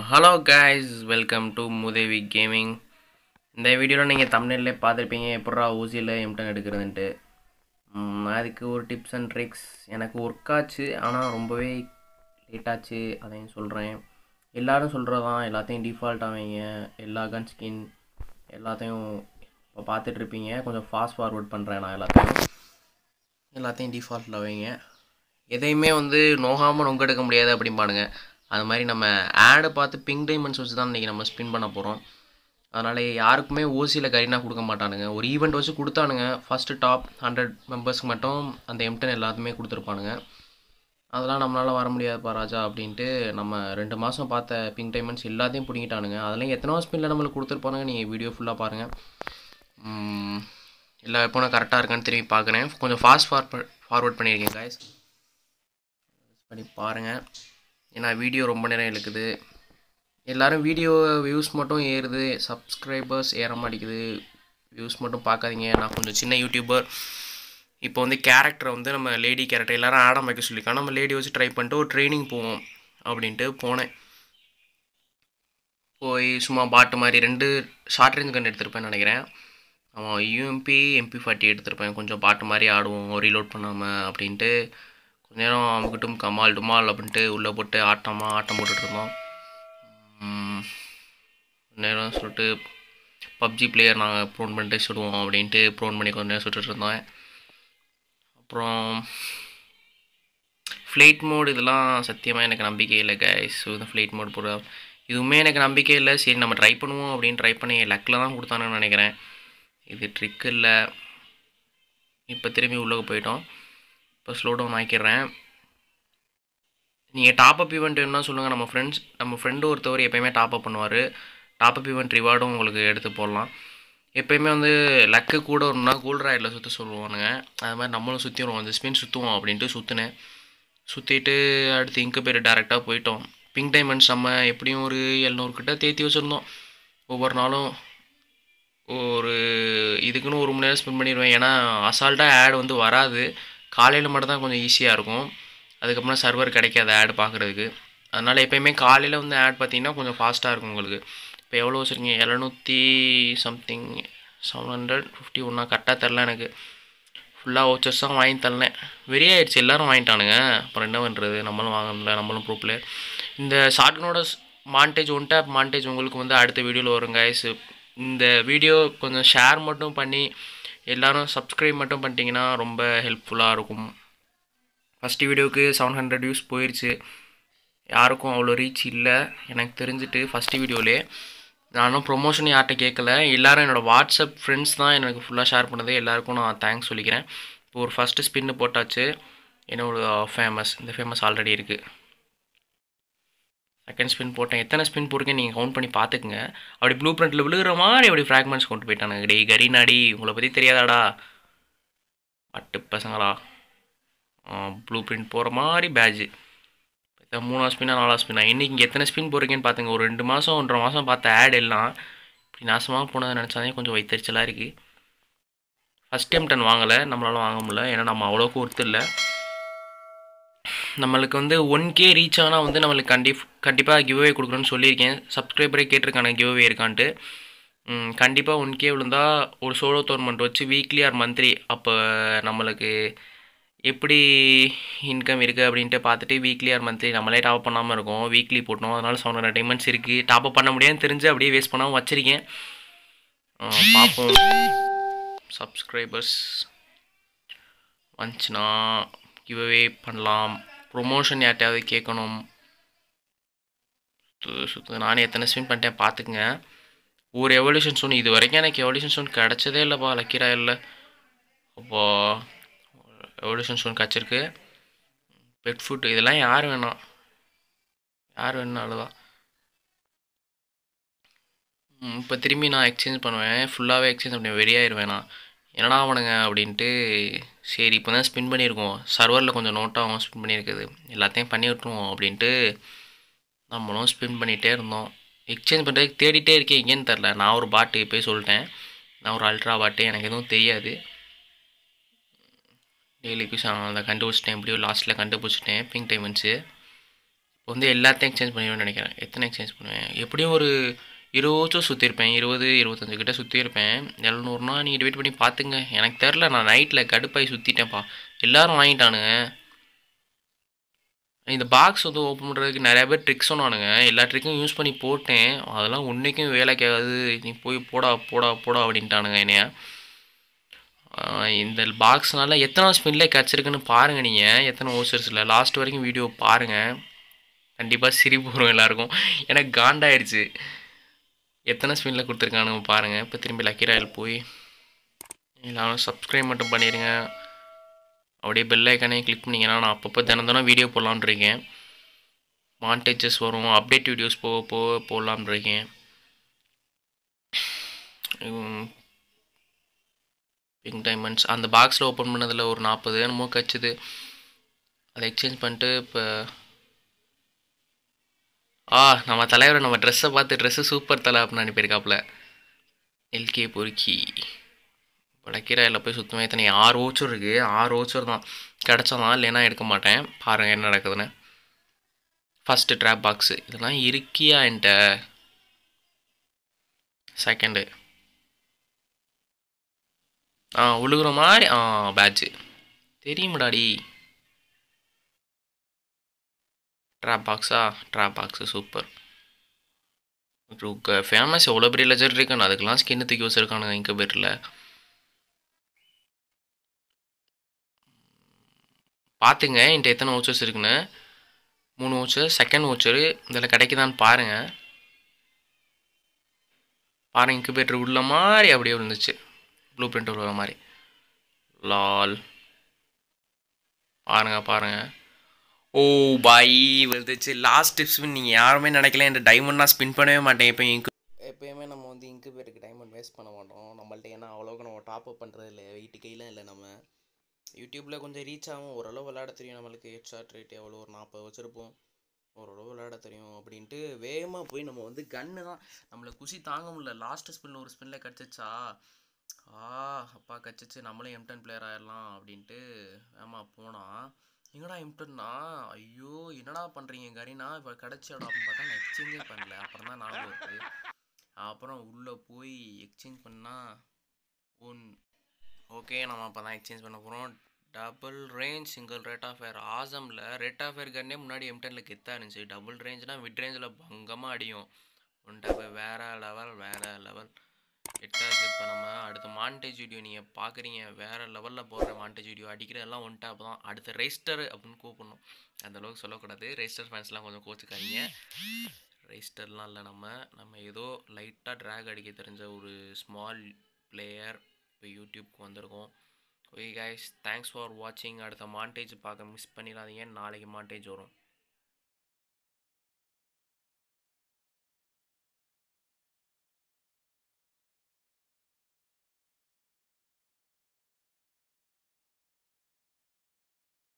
hello guys welcome to Mudevi gaming இந்த வீடியோவில் நீங்கள் தமிழ்நிலே பார்த்துருப்பீங்க எப்பட்றா ஊசியில் எம்டன் எடுக்கிறதுன்ட்டு ம், அதுக்கு ஒரு டிப்ஸ் அண்ட் ட்ரிக்ஸ் எனக்கு ஒர்க் ஆச்சு ஆனால் ரொம்பவே லேட் ஆச்சு அதையும் சொல்கிறேன் எல்லாரும் சொல்கிறதான் எல்லாத்தையும் டிஃபால்ட்டாக வைங்க எல்லா கன் ஸ்கின் எல்லாத்தையும் இப்போ பார்த்துட்ருப்பீங்க கொஞ்சம் ஃபாஸ்ட் ஃபார்வர்ட் பண்ணுறேன் நான் எல்லாத்தையும் எல்லாத்தையும் டிஃபால்ட்டில் வைங்க எதையுமே வந்து நோகாமல் நொங்க எடுக்க முடியாது அப்படிம்பானுங்க அது மாதிரி நம்ம ஆடை பார்த்து பிங்க் டைமண்ட்ஸ் வச்சு தான் இன்றைக்கி நம்ம ஸ்பின் பண்ண போகிறோம் அதனால் யாருக்குமே ஓசியில் கரீனா கொடுக்க மாட்டானுங்க ஒரு ஈவெண்ட் வச்சு கொடுத்தானுங்க ஃபஸ்ட்டு டாப் ஹண்ட்ரட் மெம்பர்ஸ்க்கு மட்டும் அந்த எம்டன் எல்லாத்துமே கொடுத்துருப்பானுங்க அதெல்லாம் நம்மளால் வர முடியாதுப்பா ராஜா அப்படின்ட்டு நம்ம ரெண்டு மாதம் பார்த்த பிங்க் டைமண்ட்ஸ் எல்லாத்தையும் பிடிங்கிட்டானுங்க அதெல்லாம் எத்தனை ஸ்பின்னில் நம்மளுக்கு கொடுத்துருப்பானுங்க நீங்கள் வீடியோ ஃபுல்லாக பாருங்கள் உம், எல்லா வெப்பனும் கரெக்டாக இருக்கான்னு திரும்பி பார்க்குறேன் கொஞ்சம் ஃபாஸ்ட் ஃபார்வர்ட் ஃபார்வர்ட் பண்ணியிருக்கேன் காய்ஸ் பண்ணி பாருங்கள் ஏன்னா வீடியோ ரொம்ப நேரம் இழுக்குது எல்லாரும் வீடியோ வியூஸ் மட்டும் ஏறுது சப்ஸ்கிரைபர்ஸ் ஏற மாட்டேங்குது வியூஸ் மட்டும் பார்க்காதீங்க நான் கொஞ்சம் சின்ன யூடியூபர் இப்போ வந்து கேரக்டரை வந்து நம்ம லேடி கேரக்டர் எல்லாரும் ஆடம் வைக்க சொல்லியிருக்காங்க நம்ம லேடி வச்சு ட்ரை பண்ணிட்டு ஒரு ட்ரைனிங் போவோம் அப்படின்ட்டு போனேன் போய் சும்மா பாட்டு மாதிரி ரெண்டு ஷார்ட் ரேஞ்ச் கன் எடுத்திருப்பேன்னு நினைக்கிறேன் அவன் யூஎம்பி எம்பி ஃபார்ட்டி எடுத்திருப்பேன் கொஞ்சம் பாட்டு மாதிரி ஆடுவோம் ரீலோட் பண்ணாமல் அப்படின்ட்டு கொஞ்ச நேரம் அமுக்கட்டும் கமால் டுமால் அப்படின்ட்டு உள்ளே போட்டு ஆட்டமாக ஆட்டம் போட்டுட்டு இருந்தோம் உம், கொஞ்ச நேரம் சொல்லிட்டு பப்ஜி பிளேயர் நாங்கள் ப்ரோன் பண்ணிட்டு சுடுவோம் அப்படின்ட்டு ப்ரோன் பண்ணி கொஞ்ச நேரம் சுட்டுட்டு இருந்தோம் அப்புறம் ஃப்ளைட் மோட் இதெல்லாம் சத்தியமாக எனக்கு நம்பிக்கை இல்லை கைஸ் இந்த ஃப்ளைட் மோட் போட இதுவுமே எனக்கு நம்பிக்கை இல்லை சரி நம்ம ட்ரை பண்ணுவோம் அப்படின்னு ட்ரை பண்ணி லக்கில் தான் கொடுத்தானுன்னு நினைக்கிறேன் இது ட்ரிக் இல்லை இப்போ திரும்பி உள்ளே போயிட்டோம் இப்போ ஸ்லோ டவுன் ஆக்கிடுறேன் நீங்கள் டாப் அப் ஈவெண்ட் வேணும்னா சொல்லுங்கள் நம்ம ஃப்ரெண்ட்ஸ் நம்ம ஃப்ரெண்டு ஒருத்தவர் எப்பயுமே டாப் அப் பண்ணுவார் டாப் அப் ஈவெண்ட் ரிவார்டும் உங்களுக்கு எடுத்து போடலாம் எப்பயுமே வந்து லக்கு கூட ஒன்றுனா கூல் ராயில் சுற்ற சொல்லுவானுங்க அது மாதிரி நம்மளும் சுற்றி வருவோம் அந்த ஸ்பின் சுற்றுவோம் அப்படின்ட்டு சுற்றினேன் சுற்றிட்டு அடுத்து இங்கே போய் டேரெக்டாக போயிட்டோம் பிங்க் டைமண்ட்ஸ் நம்ம எப்படியும் ஒரு எழுநூறு கிட்ட தேத்தி வச்சுருந்தோம் ஒவ்வொரு நாளும் ஒரு இதுக்குன்னு ஒரு மணி நேரம் ஸ்பெண்ட் பண்ணிடுவேன் ஏன்னா அசால்ட்டாக ஆட் வந்து வராது காலையில் மட்டும் தான் கொஞ்சம் ஈஸியாக இருக்கும் அதுக்கப்புறம் சர்வர் கிடைக்காது ஆட் பார்க்குறதுக்கு அதனால் எப்பயுமே காலையில் வந்து ஆட் பார்த்தீங்கன்னா கொஞ்சம் ஃபாஸ்ட்டாக இருக்கும் உங்களுக்கு இப்போ எவ்வளோ வச்சுருக்கீங்க எழுநூற்றி சம்திங் செவன் ஹண்ட்ரட் ஃபிஃப்டி ஒன்றா கரெக்டாக தெரில எனக்கு ஃபுல்லாக வச்சர்ஸ் தான் வாங்கி தரலேன் வெறி ஆயிடுச்சு எல்லாரும் வாங்கிட்டானுங்க அப்புறம் என்ன பண்ணுறது நம்மளும் வாங்கல நம்மளும் ப்ரூஃபில் இந்த ஷார்ட்கனோட மாண்டேஜ் ஒன் டேப் மாண்டேஜ் உங்களுக்கு வந்து அடுத்த வீடியோவில் வரும் guys இந்த வீடியோ கொஞ்சம் ஷேர் மட்டும் பண்ணி எல்லாரும் சப்ஸ்கிரைப் மட்டும் பண்ணிட்டீங்கன்னா ரொம்ப ஹெல்ப்ஃபுல்லாக இருக்கும் ஃபஸ்ட்டு வீடியோவுக்கு செவன் ஹண்ட்ரட் வியூஸ் போயிடுச்சு யாருக்கும் அவ்வளோ ரீச் இல்லை எனக்கு தெரிஞ்சுட்டு ஃபஸ்ட்டு வீடியோலே நானும் ப்ரொமோஷன் யார்கிட்ட கேட்கல எல்லாரும் என்னோடய வாட்ஸ்அப் ஃப்ரெண்ட்ஸ் தான் எனக்கு ஃபுல்லாக ஷேர் பண்ணது எல்லாருக்கும் நான் தேங்க்ஸ் சொல்லிக்கிறேன் இப்போ ஒரு ஃபஸ்ட்டு ஸ்பின்னு போட்டாச்சு என்னோட ஃபேமஸ் இந்த ஃபேமஸ் ஆல்ரெடி இருக்குது செகண்ட் ஸ்பின் போட்டேன் எத்தனை ஸ்பின் போட்டிருக்கேன் நீங்கள் கவுண்ட் பண்ணி பார்த்துக்குங்க அப்படி ப்ளூ பிரிண்ட்டில் விழுகிற மாதிரி அப்படி ஃப்ராக்மெண்ட்ஸ் கொண்டு போயிட்டானுங்க டேய் கரீனாடி உங்களை பற்றி தெரியாதாடா அட்டு பசங்களா ப்ளூ பிரிண்ட் போகிற மாதிரி பேட்ஜு மூணாவது ஸ்பின்னா நாலாவது ஸ்பின்னா இன்றைக்கி இங்கே எத்தனை ஸ்பின் போகிறீங்கன்னு பார்த்துங்க ஒரு ரெண்டு மாதம் ஒன்றரை மாதம் பார்த்த ஆட் எல்லாம் இப்படி நாசமாக போனதை நினச்சாதே கொஞ்சம் வைத்தறிச்சலாக இருக்குது ஃபஸ்ட் டைம் டன் வாங்கலை நம்மளால வாங்க முடியல ஏன்னா நம்ம அவ்வளோக்கு ஒர்த்து இல்லை நம்மளுக்கு வந்து ஒன் கே ரீச் ஆனால் வந்து நம்மளுக்கு கண்டி கண்டிப்பாக கிவ்அவே கொடுக்குறேன்னு சொல்லியிருக்கேன் சப்ஸ்கிரைபரே கேட்டிருக்காங்க கிவ்அவே இருக்கான்ட்டு கண்டிப்பாக ஒன் கே விழுந்தா ஒரு சோலோ டோர்மெண்ட் வச்சு வீக்லி ஆர் மந்த்லி அப்போ நம்மளுக்கு எப்படி இன்கம் இருக்குது அப்படின்ட்டு பார்த்துட்டு வீக்லி ஆர் மந்த்லி நம்மளே டாப் பண்ணாமல் இருக்கோம் வீக்லி போட்டோம் அதனால செவன் ஹண்ட்ரட் டைமண்ட்ஸ் இருக்குது டாப் பண்ண முடியாதுன்னு தெரிஞ்சு அப்படியே வேஸ்ட் பண்ணாமல் வச்சுருக்கேன் பார்ப்போம் சப்ஸ்கிரைபர்ஸ் வந்துச்சுன்னா கிவ்அவே பண்ணலாம் ப்ரொமோஷன் யார்ட்டையாவது கேட்கணும் சுத்து சுத்து நானே எத்தனை ஸ்பின் பண்ணிட்டேன் பார்த்துக்குங்க ஒரு எவல்யூஷன் ஸ்டோன் இது வரைக்கும் எனக்கு எவல்யூஷன் ஸ்டோன் கிடச்சதே இல்லைப்பா லக்கி இல்லை அப்போ எவல்யூஷன் ஸ்டோன் கிடச்சிருக்கு பெட் ஃபுட் இதெல்லாம் யார் வேணாம் யார் வேணுனாலும் தான் இப்போ திரும்பி நான் எக்ஸ்சேஞ்ச் பண்ணுவேன் ஃபுல்லாகவே எக்ஸ்சேஞ்ச் பண்ணுவேன் வெறியாயிருவேன் நான் என்னடா அவனுங்க அப்படின்ட்டு சரி இப்போ தான் ஸ்பின் பண்ணியிருக்கோம் சர்வரில் கொஞ்சம் நோட்டாகவும் ஸ்பின் பண்ணியிருக்குது எல்லாத்தையும் பண்ணி விட்டுருவோம் அப்படின்ட்டு நம்மளும் ஸ்பின் பண்ணிகிட்டே இருந்தோம் எக்ஸ்சேஞ்ச் பண்ணுறதுக்கு தேடிட்டே இருக்கேன் எங்கேன்னு தெரில நான் ஒரு பாட்டு போய் சொல்லிட்டேன் நான் ஒரு அல்ட்ரா பாட்டு எனக்கு எதுவும் தெரியாது டெய்லி குஷ் அதை கண்டுபிடிச்சிட்டேன் எப்படியோ லாஸ்ட்டில் கண்டுபிடிச்சிட்டேன் பிங்க் டைமண்ட்ஸு வந்து எல்லாத்தையும் எக்ஸ்சேஞ்ச் பண்ணிடுவேன்னு நினைக்கிறேன் எத்தனை எக்ஸ்சேஞ்ச் பண்ணுவேன் எப்படியும் ஒரு இருபது சுற்றிருப்பேன் இருபது இருபத்தஞ்சு கிட்ட சுற்றிருப்பேன் எழுநூறுனா நீங்கள் டிவைட் பண்ணி பார்த்துங்க எனக்கு தெரில நான் நைட்டில் கடுப்பாய் சுற்றிட்டேன்ப்பா எல்லாரும் வாங்கிட்டானுங்க இந்த பாக்ஸ் வந்து ஓப்பன் பண்ணுறதுக்கு நிறைய பேர் ட்ரிக்ஸ் சொன்னானுங்க எல்லா ட்ரிக்கும் யூஸ் பண்ணி போட்டேன் அதெல்லாம் உன்னைக்கும் வேலைக்காகாது நீ போய் போடா போடா போடா அப்படின்ட்டானுங்க என்னைய ஆஹ் இந்த பாக்ஸ்னால எத்தனை ஸ்பின்ல கிடச்சிருக்குன்னு பாருங்கள் நீங்கள் எத்தனை ஓசர்ஸில் லாஸ்ட் வரைக்கும் வீடியோ பாருங்கள் கண்டிப்பாக சிரிப்பு வரும் எல்லாருக்கும் எனக்கு காண்டாயிடுச்சு எத்தனை ஸ்பின்னில் கொடுத்துருக்கானுங்க பாருங்கள் இப்போ திரும்பி லக்கி ராயல் போய் எல்லாரும் சப்ஸ்கிரைப் மட்டும் பண்ணிடுங்க அப்படியே பெல் ஐக்கானே கிளிக் பண்ணிங்கன்னா நான் அப்பப்போ தினம் தினம் வீடியோ போடலான்னு இருக்கேன் மாண்டேஜஸ் வரும் அப்டேட் வீடியோஸ் போக போக போடலான்னு இருக்கேன் பிங்க் டைமண்ட்ஸ் அந்த பாக்ஸில் ஓப்பன் பண்ணதில் ஒரு நாற்பது என்னமோ கச்சுது அதை எக்ஸ்சேஞ்ச் பண்ணிட்டு இப்போ ஆ நம்ம தலைவர் நம்ம ட்ரெஸ்ஸை பார்த்து ட்ரெஸ்ஸு சூப்பர் தலை அப்படின்னு அனுப்பியிருக்காப்புல எல்கே பொறுக்கி வடக்கீரையில் போய் சுத்தமாக இத்தனை ஆறு ஓச்சர் இருக்குது ஆறு ஓச்சர் தான் கிடச்சதான் இல்லைன்னா எடுக்க மாட்டேன் பாருங்கள் என்ன நடக்குதுன்னு ஃபஸ்ட்டு ட்ராப் பாக்ஸு இதெல்லாம் இருக்கியா என்கிட்ட செகண்டு ஆ உழுகுற மாதிரி ஆ பேட்ச்சு தெரியுமாடாடி ட்ராப் பாக்ஸா ட்ராப் பாக்ஸு சூப்பர் ஃபேமஸ் எவ்வளோ பெரிய லெஜர் இருக்கானு அதுக்கெல்லாம் ஸ்கின்னு தூக்கி வச்சுருக்கானுங்க இங்கே பேரில் பார்த்துங்க என்கிட்ட எத்தனை ஓச்சர்ஸ் இருக்குன்னு மூணு ஓச்சர் செகண்ட் ஓச்சரு இதில் கிடைக்குதான்னு பாருங்கள் பாருங்க இன்குபேட்டர் உள்ள மாதிரி அப்படியே விழுந்துச்சு ப்ளூ பிரிண்ட் உள்ள மாதிரி லால் பாருங்க பாருங்க ஓ பாய் வந்துச்சு லாஸ்ட் டிப்ஸ் நீங்கள் யாருமே நினைக்கல இந்த டைமண்ட்லாம் ஸ்பின் பண்ணவே மாட்டேன் இப்போ இங்கு எப்பயுமே நம்ம வந்து இன்குபேட்டருக்கு டைமண்ட் வேஸ்ட் பண்ண மாட்டோம் நம்மள்ட்ட ஏன்னா அவ்வளோக்கு நம்ம டாப் அப் பண்ணுறது இல்லை வீட்டு கையில் இல்லை நம்ம யூடியூப்பில் கொஞ்சம் ரீச் ஆகும் ஓரளவு விளையாட தெரியும் நம்மளுக்கு ஹெட் ஷாட் ரேட் எவ்வளோ ஒரு நாற்பது வச்சுருப்போம் ஓரளவு விளையாட தெரியும் அப்படின்ட்டு வேகமாக போய் நம்ம வந்து கன்று தான் நம்மளை குஷி தாங்க முடியல லாஸ்ட் ஸ்பின்னில் ஒரு ஸ்பின்னில் கிடச்சிச்சா ஆ அப்பா கிடச்சிச்சு நம்மளும் எம்டன் பிளேயர் ஆயிடலாம் அப்படின்ட்டு வேமா போனால் எங்கடா எம்டன்னா ஐயோ என்னடா பண்ணுறீங்க கரீனா இப்போ கிடச்சடா அப்படின்னு பார்த்தா நான் எக்ஸ்சேஞ்சே பண்ணல அப்புறம் தான் ஞாபகம் இருக்குது அப்புறம் உள்ளே போய் எக்ஸ்சேஞ்ச் பண்ணால் ஒன் ஓகே நம்ம அப்போ தான் எக்ஸ்சேஞ்ச் பண்ண போகிறோம் double range single rate of fire ஆசமில் ரேட் ஆஃப் ஃபயர் கன்னே முன்னாடி எம்டனில் கெத்தாக இருந்துச்சு டபுள் ரேஞ்ச்னால் மிட் ரேஞ்சில் பங்கமாக அடியும் ஒன் டபு வேறு லெவல் வேறு லெவல் எட்டாச்சு இப்போ நம்ம அடுத்த மாண்டேஜ் வீடியோ நீங்கள் பார்க்குறீங்க வேறு லெவலில் போடுற மாண்டேஜ் வீடியோ அடிக்கிறதெல்லாம் ஒன் டாப் தான் அடுத்த ரெஜிஸ்டர் அப்படின்னு கூப்பிடணும் அந்த அளவுக்கு சொல்லக்கூடாது ரெஜிஸ்டர் ஃபேன்ஸ்லாம் கொஞ்சம் கோச்சுக்காதீங்க ரெஜிஸ்டர்லாம் இல்லை நம்ம நம்ம ஏதோ லைட்டாக ட்ராக் அடிக்க தெரிஞ்ச ஒரு ஸ்மால் பிளேயர் இப்போ யூடியூப்க்கு வந்திருக்கோம் ஓகே கைஸ் தேங்க்ஸ் ஃபார் வாட்சிங் அடுத்த மாண்டேஜ் பார்க்க மிஸ் பண்ணிடாதீங்க நாளைக்கு மாண்டேஜ் வரும்